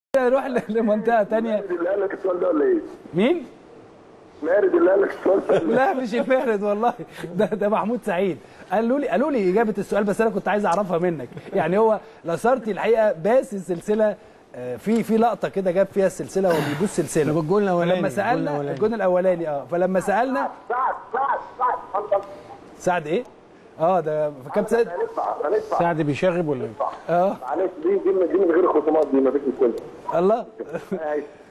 نروح ل- لمنطقه تانية مارد اللي قال لك السؤال ده ولا ايه؟ مين مارد اللي قال لك السؤال ده ولا لا مش المارد والله ده ده محمود سعيد قالوا لي قالوا لي اجابه السؤال بس انا كنت عايز اعرفها منك يعني هو لاسارتي الحقيقه باس السلسله آه، في في لقطه كده جاب فيها السلسله وهو بيبوس سلسله ده بالجول الأولاني، فلما الجول سالنا الأولاني. الجون الاولاني اه فلما سالنا سعد سعد سعد اتفضل سعد ايه اه ده كابتن سعد هندفع هندفع سعد بيشاغب ولا ايه؟ اه معلش دي دي من- دي من غير الخصومات دي مفيش مشكله الله ماشي